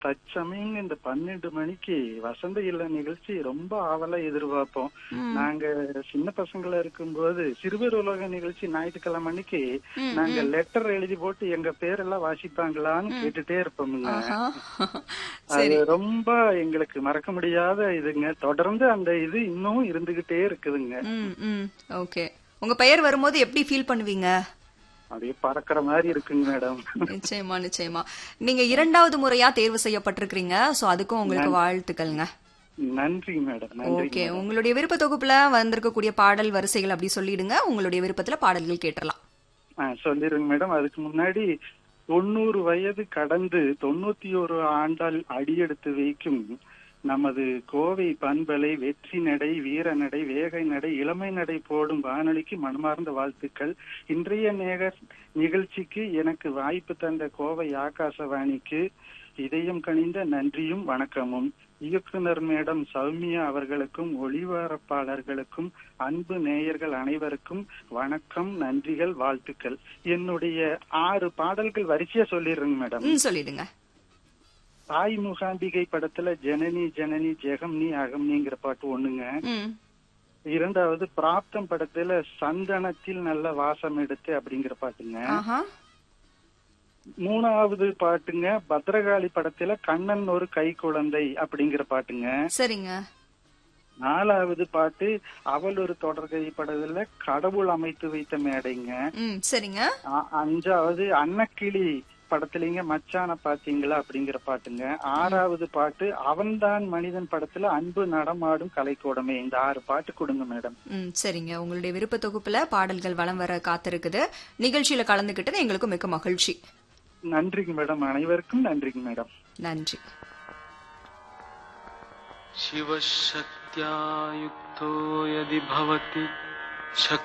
தற்சமயம் இந்த பன்னெண்டு மணிக்கு வசந்த இல்ல நிகழ்ச்சி ரொம்ப ஆவலா எதிர்பார்ப்போம் ம். நாங்க சின்ன பசங்களா இருக்கும்போது சிறுவர் உலக நிகழ்ச்சி ஞாயிற்றுக்கிழமை அன்னைக்கு ம், நாங்க லெட்டர் எழுதி போட்டு எங்க பேரெல்லாம் வாசிப்பாங்களான்னு கேட்டுட்டே இருப்போமுங்க ஆஹா. அது சரி ரொம்ப எங்களுக்கு மறக்க முடியாத இதுங்க தொடர்ந்து அந்த இது இன்னும் இருந்துகிட்டே இருக்குதுங்க ம் ம் ஓகே உங்க பெயர் வரும்போது எப்படி ஃபீல் பண்ணுவீங்க அப்படியே பறக்கிற மாதிரி இருக்குங்க மேடம் நிச்சயமா நிச்சயமா நீங்க இரண்டாவது முறையா தேர்வு செய்யப்பட்டிருக்கிறீங்க சோ அதுக்கும் உங்களுக்கு வாழ்த்துக்கள்ங்க நன்றி மேடம் நன்றி ஓகே உங்களுடைய விருப்ப தொகுப்புல வந்திருக்கக்கூடிய பாடல் வரிசைகள் அப்படி சொல்லிடுங்க உங்களுடைய விருப்பத்துல பாடல்கள் கேட்டலாம் ஆ, சொல்லிருங்க மேடம் அதுக்கு முன்னாடி தொண்ணூறு வயது கடந்து தொண்ணூத்தி ஒரு ஆண்டால் அடியெடுத்து வைக்கும் நமது கோவை பண்பலை வெற்றி நடை வீர நடை வேகை நடை இளமை நடை போடும் வானொலிக்கு மனமார்ந்த வாழ்த்துக்கள் இன்றைய நேகர் நிகழ்ச்சிக்கு எனக்கு வாய்ப்பு தந்த கோவை ஆகாசவாணிக்கு இதயம் கனிந்த நன்றியும் வணக்கமும் இயக்குனர் மேடம் சௌமியா அவர்களுக்கும் ஒளிபரப்பாளர்களுக்கும் அன்பு நேயர்கள் அனைவருக்கும் வணக்கம் நன்றிகள் வாழ்த்துக்கள் என்னுடைய ஆறு பாடல்கள் வரிசையா சொல்லிடுறேங்க மேடம் ம் சொல்லிடுங்க தாய் முகாம்பிகை படத்துல ஜனனி ஜனனி ஜெகம்னி அகம்னிங்கிற பாட்டு ஒண்ணுங்க ம் இரண்டாவது பிராப்தம் படத்துல சந்தனத்தில் நல்ல வாசம் எடுத்து அப்படிங்கிற பாட்டுங்க ஆஹா மூணாவது பாட்டுங்க பத்ரகாளி படத்துல கண்ணன் ஒரு கை குழந்தை அப்படிங்கிற பாட்டுங்க சரிங்க நாலாவது பாட்டு அவள் ஒரு தொடர்கை படத்துல கடவுள் அமைத்து வைத்த மேடைங்க ம் சரிங்க அ- அஞ்சாவது அன்னக்கிளி படத்துலங்க மச்சான பாத்தீங்களா அப்படிங்கிற பாட்டுங்க ஆறாவது பாட்டு அவன்தான் மனிதன் படத்துல அன்பு நடமாடும் கலைக்கூடமே இந்த ஆறு பாட்டு கொடுங்க மேடம் ம் சரிங்க உங்களுடைய விருப்ப தொகுப்புல பாடல்கள் வலம் வர காத்திருக்குது நிகழ்ச்சியில கலந்துக்கிட்டது எங்களுக்கு மிக்க மகிழ்ச்சி நன்றிங்க மேடம் அனைவருக்கும் நன்றிங்க மேடம் நன்றி शिवशक्त्या युक्तो यदि भवति शक्